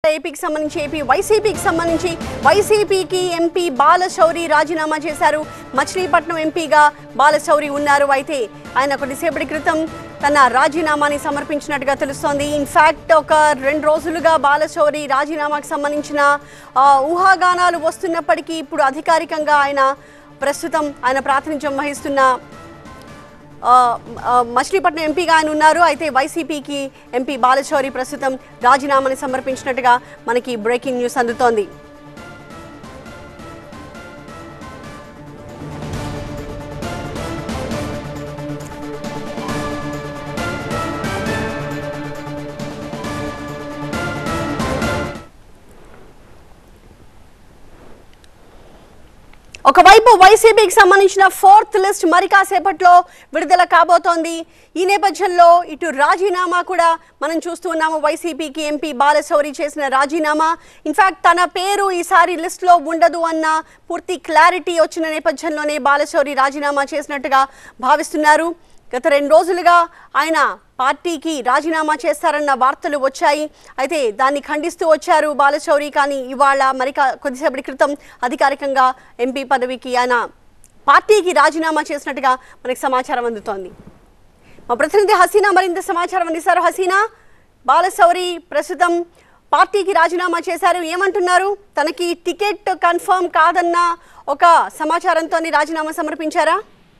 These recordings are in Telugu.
ఏపీకి సంబంధించి ఏపీ వైసీపీకి సంబంధించి వైసీపీకి ఎంపీ బాలశౌరి రాజీనామా చేశారు మచిలీపట్నం ఎంపీగా బాలశౌరి ఉన్నారు అయితే ఆయన కొద్దిసేపటి క్రితం తన రాజీనామాని సమర్పించినట్టుగా తెలుస్తోంది ఇన్ఫాక్ట్ ఒక రెండు రోజులుగా బాలశౌరి రాజీనామాకు సంబంధించిన ఆ, ఊహాగానాలు వస్తున్నప్పటికీ ఇప్పుడు అధికారికంగా ఆయన ప్రస్తుతం ఆయన ప్రాతినిధ్యం వహిస్తున్న ఆ, ఆ, మచిలీపట్నం ఎంపీగా ఆయన ఉన్నారు అయితే వైసీపీకి ఎంపీ బాలశౌరి ప్రస్తుతం రాజీనామాని సమర్పించినట్టుగా మనకి బ్రేకింగ్ న్యూస్ అందుతోంది ఒకవైపు వైసీపీకి సంబంధించిన ఫోర్త్ లిస్ట్ మరి కాసేపట్లో విడుదల కాబోతోంది ఈ నేపథ్యంలో ఇటు రాజీనామా కూడా మనం చూస్తూ ఉన్నాము వైసీపీకి ఎంపీ బాలశౌరి చేసిన రాజీనామా ఇన్ఫాక్ట్ తన పేరు ఈసారి లిస్ట్లో ఉండదు అన్న పూర్తి క్లారిటీ వచ్చిన నేపథ్యంలోనే బాలశౌరి రాజీనామా చేసినట్టుగా భావిస్తున్నారు గత రెండు రోజులుగా ఆయన పార్టీకి రాజీనామా చేస్తారన్న వార్తలు వచ్చాయి అయితే దాన్ని ఖండిస్తూ వచ్చారు బాలశౌరి కానీ ఇవాళ మరి కా- కొద్దిసేపటి క్రితం అధికారికంగా ఎంపీ పదవికి ఆయన పార్టీకి రాజీనామా చేసినట్టుగా మనకి సమాచారం అందుతోంది మా ప్రతినిధి హసీనా మరింత సమాచారం అందిస్తారు హసీనా బాలశౌరి ప్రస్తుతం పార్టీకి రాజీనామా చేశారు ఏమంటున్నారు తనకి టికెట్ కన్ఫర్మ్ కాదన్న ఒక సమాచారంతో రాజీనామా సమర్పించారా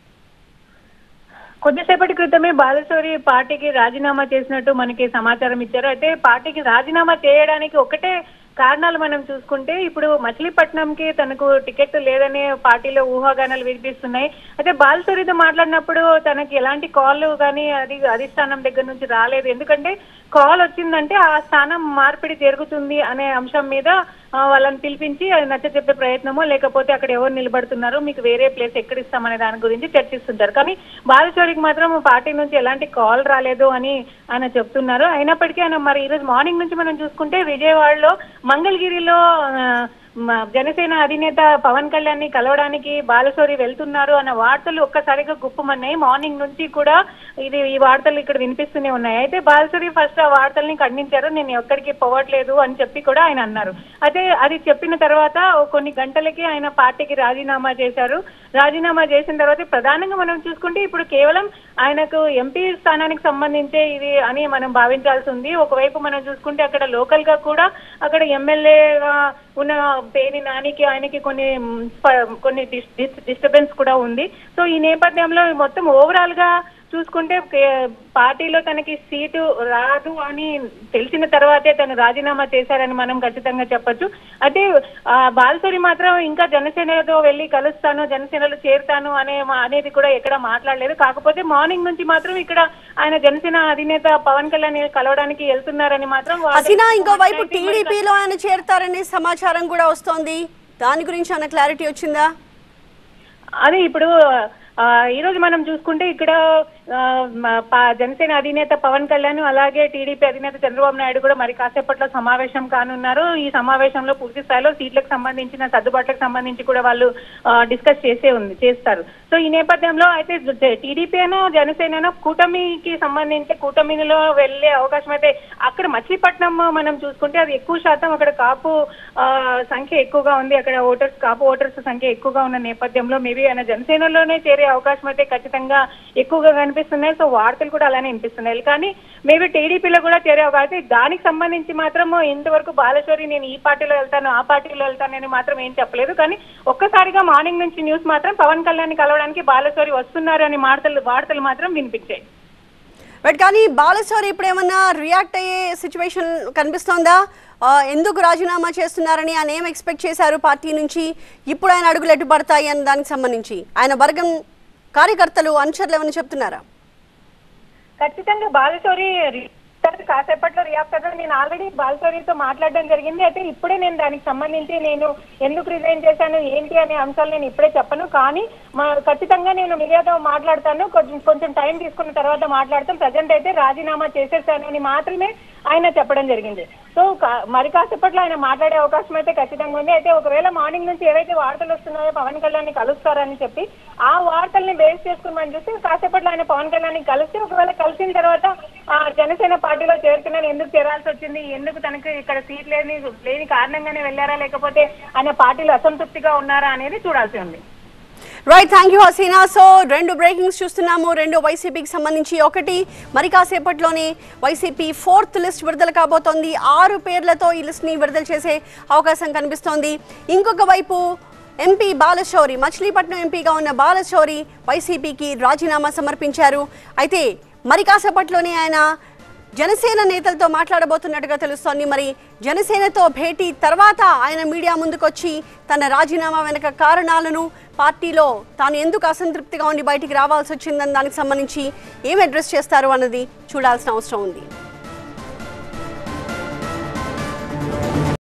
కొద్దిసేపటి క్రితమే బాలశౌరి పార్టీకి రాజీనామా చేసినట్టు మనకి సమాచారం ఇచ్చారు అయితే పార్టీకి రాజీనామా చేయడానికి ఒకటే కారణాలు మనం చూసుకుంటే ఇప్పుడు మచిలీపట్నంకి తనకు టికెట్ లేదనే పార్టీలో ఊహాగానాలు వినిపిస్తున్నాయి అయితే బాలశౌరితో మాట్లాడినప్పుడు తనకి ఎలాంటి కాల్ కానీ అది అధిష్టానం దగ్గర నుంచి రాలేదు ఎందుకంటే కాల్ వచ్చిందంటే ఆ స్థానం మార్పిడి జరుగుతుంది అనే అంశం మీద ఆ, వాళ్ళని పిలిపించి అది నచ్చ చెప్పే ప్రయత్నమో లేకపోతే అక్కడ ఎవరు నిలబడుతున్నారు మీకు వేరే ప్లేస్ ఎక్కడ ఇస్తామనే దాని గురించి చర్చిస్తుంటారు కానీ బాలచౌరికి మాత్రం పార్టీ నుంచి ఎలాంటి కాల్ రాలేదు అని ఆయన చెప్తున్నారు అయినప్పటికీ ఆయన మరి ఈరోజు మార్నింగ్ నుంచి మనం చూసుకుంటే విజయవాడలో మంగళగిరిలో ఆ, మ- జనసేన అధినేత పవన్ కళ్యాణ్ ని కలవడానికి బాలశౌరి వెళ్తున్నారు అన్న వార్తలు ఒక్కసారిగా గుప్పమన్నాయి మార్నింగ్ నుంచి కూడా ఇది ఈ వార్తలు ఇక్కడ వినిపిస్తూనే ఉన్నాయి అయితే బాలశౌరి ఫస్ట్ ఆ వార్తల్ని ఖండించారు నేను ఎక్కడికి పోవట్లేదు అని చెప్పి కూడా ఆయన అన్నారు అయితే అది చెప్పిన తర్వాత ఓ కొన్ని గంటలకి ఆయన పార్టీకి రాజీనామా చేశారు రాజీనామా చేసిన తర్వాత ప్రధానంగా మనం చూసుకుంటే ఇప్పుడు కేవలం ఆయనకు ఎంపీ స్థానానికి సంబంధించే ఇది అని మనం భావించాల్సి ఉంది ఒకవైపు మనం చూసుకుంటే అక్కడ లోకల్ గా కూడా అక్కడ ఎమ్మెల్యేగా ఉన్న పేరు నానికి ఆయనకి కొన్ని మ్, ప- కొన్ని డిస్టర్బెన్స్ కూడా ఉంది సో ఈ నేపథ్యంలో మొత్తం ఓవరాల్ గా చూసుకుంటే కే- పార్టీలో తనకి సీటు రాదు అని తెలిసిన తర్వాతే తను రాజీనామా చేశారని మనం ఖచ్చితంగా చెప్పొచ్చు అయితే ఆ, బాలసూరి మాత్రం ఇంకా జనసేనతో వెళ్ళి కలుస్తాను జనసేనలో చేరుతాను అనే మా- అనేది కూడా ఎక్కడ మాట్లాడలేదు కాకపోతే మార్నింగ్ నుంచి మాత్రం ఇక్కడ ఆయన జనసేన అధినేత పవన్ కళ్యాణ్ కలవడానికి వెళ్తున్నారని మాత్రం వాళ్ళు- హసీనా ఇంకోవైపు టీడీపీలో ఆయన చేరతారనే సమాచారం కూడా వస్తోంది దాని గురించి ఏమైనా క్లారిటీ వచ్చిందా అదే ఇప్పుడు ఆ, ఈ రోజు మనం చూసుకుంటే ఇక్కడ ఆ, మ- ప- జనసేన అధినేత పవన్ కళ్యాణ్ అలాగే టీడీపీ అధినేత చంద్రబాబు నాయుడు కూడా మరి కాసేపట్లో సమావేశం కానున్నారు ఈ సమావేశంలో పూర్తి స్థాయిలో సీట్లకు సంబంధించిన సర్దుబాట్లకు సంబంధించి కూడా వాళ్ళు డిస్కస్ చేసే ఉంది చేస్తారు సో ఈ నేపథ్యంలో అయితే టీడీపీ అయినా జనసేన అయినా కూటమికి సంబంధించి కూటమిలో వెళ్ళే అవకాశం అయితే అక్కడ మచిలీపట్నం మనం చూసుకుంటే అది ఎక్కువ శాతం అక్కడ కాపు ఆ, సంఖ్య ఎక్కువగా ఉంది అక్కడ ఓటర్స్ కాపు ఓటర్స్ సంఖ్య ఎక్కువగా ఉన్న నేపథ్యంలో మేబీ ఆయన జనసేనలోనే చేరే అవకాశం అయితే ఖచ్చితంగా ఎక్కువగా కనిపిస్తున్నాయి సో వార్తలు కూడా అలానే వినిపిస్తున్నాయి కానీ మేబీ టీడీపీలో కూడా చేరే అవకాశం అయితే దానికి సంబంధించి మాత్రం ఇంతవరకు బాలశౌరి నేను ఈ పార్టీలో వెళ్తాను ఆ పార్టీలో వెళ్తానని మాత్రం ఏం చెప్పలేదు కానీ ఒక్కసారిగా మార్నింగ్ నుంచి న్యూస్ మాత్రం పవన్ కళ్యాణ్ కలవడానికి బాలశౌరి వస్తున్నారు అని వార్తలు వార్తలు మాత్రం వినిపించాయి బట్ కానీ బాలశౌరి ఇప్పుడు ఏమన్నా రియాక్ట్ అయ్యే సిచ్యువేషన్ కనిపిస్తోందా ఆ, ఎందుకు రాజీనామా చేస్తున్నారని ఆయన ఏం ఎక్స్పెక్ట్ చేశారు పార్టీ నుంచి ఇప్పుడు ఆయన అడుగులు ఎటు పడతాయి అని దానికి సంబంధించి ఆయన వర్గం కార్యకర్తలు అనుచరులు ఏమైనా చెప్తున్నారా ఖచ్చితంగా బాలశౌరి రియాక్ట్ కాసేపట్లో రియాక్ట్ అవ్వడం నేను ఆల్రెడీ బాలశౌరితో మాట్లాడడం జరిగింది అయితే ఇప్పుడే నేను దానికి సంబంధించి నేను ఎందుకు రిజైన్ చేశాను ఏంటి అనే అంశాలు నేను ఇప్పుడే చెప్పను కానీ మా ఖచ్చితంగా నేను మీడియాతో మాట్లాడతాను కొంచెం కొంచెం టైం తీసుకున్న తర్వాత మాట్లాడతాం ప్రజెంట్ అయితే రాజీనామా చేసేసాను అని మాత్రమే ఆయన చెప్పడం జరిగింది సో కా- మరి కాసేపట్లో ఆయన మాట్లాడే అవకాశం అయితే ఖచ్చితంగా ఉంది అయితే ఒకవేళ మార్నింగ్ నుంచి ఏవైతే వార్తలు వస్తున్నాయో పవన్ కళ్యాణ్ ని కలుస్తారని చెప్పి ఆ వార్తల్ని బేస్ చేసుకుని మనం చూస్తే కాసేపట్లో ఆయన పవన్ కళ్యాణ్ ని కలిసి ఒకవేళ కలిసిన తర్వాత ఆ జనసేన పార్టీలో చేరుతున్నాను ఎందుకు చేరాల్సి వచ్చింది ఎందుకు తనకి ఇక్కడ సీట్ లేని లేని కారణంగానే వెళ్ళారా లేకపోతే ఆయన పార్టీలో అసంతృప్తిగా ఉన్నారా అనేది చూడాల్సి ఉంది right thank you Haseena so రెండు బ్రేకింగ్స్ చూస్తున్నాము రెండు వైసీపీకి సంబంధించి ఒకటి మరి కాసేపట్లోనే వైసీపీ ఫోర్త్ లిస్ట్ విడుదల కాబోతోంది ఆరు పేర్లతో ఈ లిస్ట్ని విడుదల చేసే అవకాశం కనిపిస్తోంది ఇంకొక వైపు ఎంపీ బాలశౌరి మచిలీపట్నం ఎంపీగా ఉన్న బాలశౌరి వైసీపీకి రాజీనామా సమర్పించారు అయితే మరి కాసేపట్లోనే ఆయన జనసేన నేతలతో మాట్లాడబోతున్నట్టుగా తెలుస్తోంది మరి జనసేనతో భేటీ తర్వాత ఆయన మీడియా ముందుకొచ్చి తన రాజీనామా వెనక కారణాలను పార్టీలో తాను ఎందుకు అసంతృప్తిగా ఉండి బయటికి రావాల్సి వచ్చిందని దానికి సంబంధించి ఏం అడ్రస్ చేస్తారు అన్నది చూడాల్సిన అవసరం ఉంది